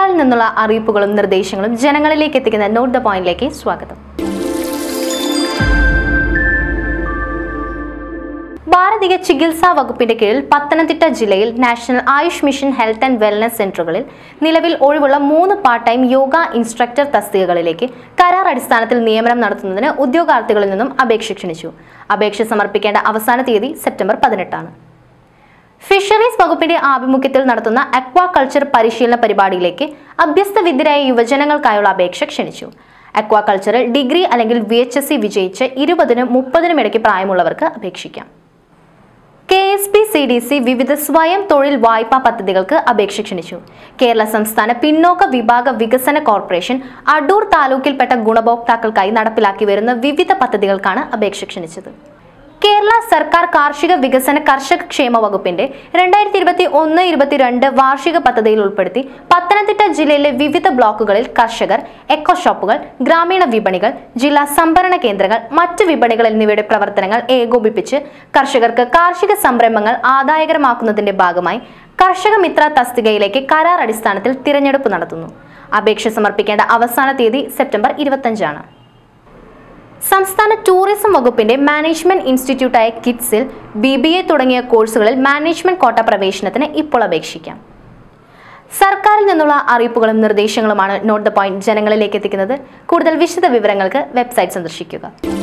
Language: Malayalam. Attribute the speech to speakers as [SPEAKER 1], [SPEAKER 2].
[SPEAKER 1] സർക്കാരിൽ നിന്നുള്ള അറിയിപ്പുകളും നിർദ്ദേശങ്ങളും ജനങ്ങളിലേക്ക് എത്തിക്കുന്ന നോട്ട് ദ പോയിന്റിലേക്ക് സ്വാഗതം ഭാരതീയ ചികിത്സാ വകുപ്പിന്റെ കീഴിൽ പത്തനംതിട്ട ജില്ലയിൽ national Ayush mission health and wellness സെന്ററുകളിൽ നിലവിൽ ഒഴിവുള്ള മൂന്ന് പാർട്ട് ടൈം യോഗ ഇൻസ്ട്രക്ടർ തസ്തികകളിലേക്ക് കരാർ അടിസ്ഥാനത്തിൽ നിയമനം നടത്തുന്നതിന് ഉദ്യോഗാർത്ഥികളിൽ നിന്നും അപേക്ഷ ക്ഷണിച്ചു അപേക്ഷ സമർപ്പിക്കേണ്ട അവസാന തീയതി സെപ്റ്റംബർ പതിനെട്ടാണ് ഫിഷറീസ് വകുപ്പിന്റെ ആഭിമുഖ്യത്തിൽ നടത്തുന്ന അക്വാകൾച്ചർ പരിശീലന പരിപാടിയിലേക്ക് അഭ്യസ്ത വിദ്യരായ യുവജനങ്ങൾക്കായുള്ള അപേക്ഷ ക്ഷണിച്ചു അക്വാകൾച്ചറിൽ ഡിഗ്രി അല്ലെങ്കിൽ വി എച്ച് എസ് സി വിജയിച്ച് ഇരുപതിനും മുപ്പതിനും ഇടയ്ക്ക് പ്രായമുള്ളവർക്ക് അപേക്ഷിക്കാം K S P C D C വിവിധ സ്വയം തൊഴിൽ വായ്പാ പദ്ധതികൾക്ക് അപേക്ഷ ക്ഷണിച്ചു കേരള സംസ്ഥാന പിന്നോക്ക വിഭാഗ വികസന കോർപ്പറേഷൻ അടൂർ താലൂക്കിൽപ്പെട്ട ഗുണഭോക്താക്കൾക്കായി നടപ്പിലാക്കി വരുന്ന വിവിധ പദ്ധതികൾക്കാണ് അപേക്ഷ ക്ഷണിച്ചത് കേരള സർക്കാർ കാർഷിക വികസന കർഷക ക്ഷേമ വകുപ്പിന്റെ രണ്ടായിരത്തി ഇരുപത്തി ഒന്ന് ഇരുപത്തിരണ്ട് വാർഷിക പദ്ധതിയിൽ ഉൾപ്പെടുത്തി പത്തനംതിട്ട ജില്ലയിലെ വിവിധ ബ്ലോക്കുകളിൽ കർഷകർ എക്കോ ഷോപ്പുകൾ ഗ്രാമീണ വിപണികൾ ജില്ലാ സംഭരണ കേന്ദ്രങ്ങൾ മറ്റ് വിപണികൾ എന്നിവയുടെ പ്രവർത്തനങ്ങൾ ഏകോപിപ്പിച്ച് കർഷകർക്ക് കാർഷിക സംരംഭങ്ങൾ ആദായകരമാക്കുന്നതിന്റെ ഭാഗമായി കർഷക മിത്ര തസ്തികയിലേക്ക് കരാർ അടിസ്ഥാനത്തിൽ തിരഞ്ഞെടുപ്പ് നടത്തുന്നു അപേക്ഷ സമർപ്പിക്കേണ്ട അവസാന തീയതി സെപ്റ്റംബർ ഇരുപത്തഞ്ചാണ് സംസ്ഥാന ടൂറിസം വകുപ്പിന്റെ മാനേജ്മെന്റ് ഇൻസ്റ്റിറ്റ്യൂട്ടായ കിഡ്സിൽ ബി ബി എ തുടങ്ങിയ കോഴ്സുകളിൽ മാനേജ്മെന്റ് കോട്ട പ്രവേശനത്തിന് ഇപ്പോൾ അപേക്ഷിക്കാം സർക്കാരിൽ നിന്നുള്ള അറിയിപ്പുകളും നിർദ്ദേശങ്ങളുമാണ് നോട്ട് ദ പോയിന്റ് ജനങ്ങളിലേക്ക് എത്തിക്കുന്നത് കൂടുതൽ വിശദ വിവരങ്ങൾക്ക് വെബ്സൈറ്റ് സന്ദർശിക്കുക